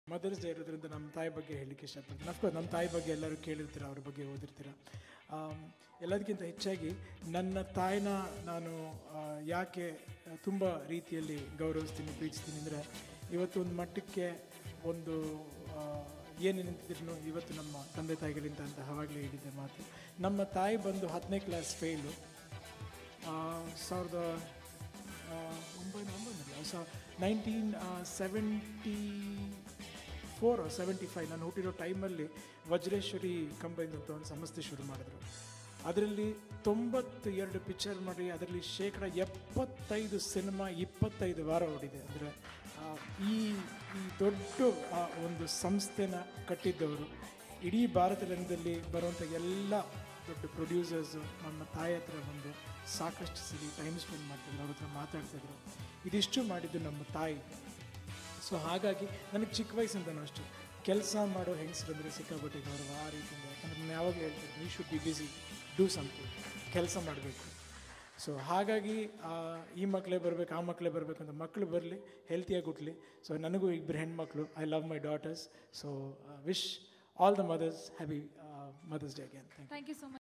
mother's day ಇರೋದ್ರಿಂದ ನಮ್ಮ ತಾಯಿ ಬಗ್ಗೆ ಹೇಳಲಿಕ್ಕೆ ಇಷ್ಟಪಡ್ತೀನಿ ಅಫ್ಕೋರ್ಸ್ ನಮ್ಮ ತಾಯಿ ಬಗ್ಗೆ ಎಲ್ಲರೂ ಕೇಳಿರ್ತೀರ ಅವ್ರ ಬಗ್ಗೆ ಓದಿರ್ತೀರ ಆಮ್, ಎಲ್ಲದಕ್ಕಿಂತ ಹೆಚ್ಚಾಗಿ ನನ್ನ ತಾಯಿನ ನಾನು ಆ, ಯಾಕೆ ತುಂಬ ರೀತಿಯಲ್ಲಿ ಗೌರವಿಸ್ತೀನಿ ಪ್ರೀತಿಸ್ತೀನಿ ಅಂದರೆ ಇವತ್ತು ಒಂದು ಮಟ್ಟಕ್ಕೆ ಒಂದು ಆ, ಏನೇ ನಿಂತಿದ್ರು ಇವತ್ತು ನಮ್ಮ ತಂದೆ ತಾಯಿಗಳಿಂದ ಅಂತ ಅವಾಗಲೇ ಹೇಳಿದ್ದೆ ಮಾತು ನಮ್ಮ ತಾಯಿ ಬಂದು ಹತ್ತನೇ ಕ್ಲಾಸ್ ಫೇಲು ಸಾವಿರದ ಆ, ಒಂಬೈನೂರ ಒಂಬೈನೂರ ಸ nineteen seventy four seventy five ನಾನು ಹುಟ್ಟಿರೋ ಟೈಮಲ್ಲಿ ವಜ್ರೇಶ್ವರಿ ಕಂಬೈನ್ ಅಂತ ಒಂದು ಸಂಸ್ಥೆ ಶುರು ಮಾಡಿದ್ರು ಅದರಲ್ಲಿ ತೊಂಬತ್ತು ಎರಡು ಪಿಕ್ಚರ್ ಮಾಡಿ ಅದರಲ್ಲಿ ಶೇಕಡ ಎಪ್ಪತ್ತೈದು ಸಿನಿಮಾ ಇಪ್ಪತ್ತೈದು ವಾರ ಓಡಿದೆ ಅಂದರೆ ಈ ಈ ದೊಡ್ಡ ಆ, ಒಂದು ಸಂಸ್ಥೆನ ಕಟ್ಟಿದ್ದವರು ಇಡೀ ಭಾರತದಲ್ಲಿ ಬರುವಂಥ ಎಲ್ಲ ದೊಡ್ಡ ಪ್ರೊಡ್ಯೂಸರ್ಸು ನಮ್ಮ ತಾಯಿ ಹತ್ರ ಬಂದು ಸಾಕಷ್ಟು ಸರಿ ಟೈಮ್ ಸ್ಪೆಂಡ್ ಮಾಡ್ತಿದ್ರು ಅವ್ರ ಹತ್ರ ಮಾತಾಡ್ತಿದ್ರು ಇದಿಷ್ಟು ಮಾಡಿದ್ದು ನಮ್ಮ ತಾಯಿ ಸೊ ಹಾಗಾಗಿ ನನಗೆ ಚಿಕ್ಕ ವಯಸ್ಸಿಂದನೂ ಅಷ್ಟು ಕೆಲಸ ಮಾಡೋ ಹೆಂಗಸರಂದರೆ ಸಿಕ್ಕಾಪಟ್ಟೆ ಗೌರವ ಆ ರೀತಿಯಿಂದ ಯಾಕಂದ್ರೆ ನಾನು ಯಾವಾಗ ಹೇಳ್ತೀನಿ we should be busy do something ಕೆಲಸ ಮಾಡಬೇಕು ಸೊ ಹಾಗಾಗಿ ಆ, ಈ ಮಕ್ಕಳೇ ಬರಬೇಕು ಆ ಮಕ್ಕಳೇ ಬರಬೇಕು ಅಂತ ಮಕ್ಕಳು ಬರಲಿ ಹೆಲ್ತಿಯಾಗಿ ಹುಟ್ಟಲಿ ಸೊ ನನಗೂ ಇಬ್ಬರು ಹೆಣ್ಮಕ್ಳು I love my daughters so wish all the mothers happy mother's day again thank you thank you so much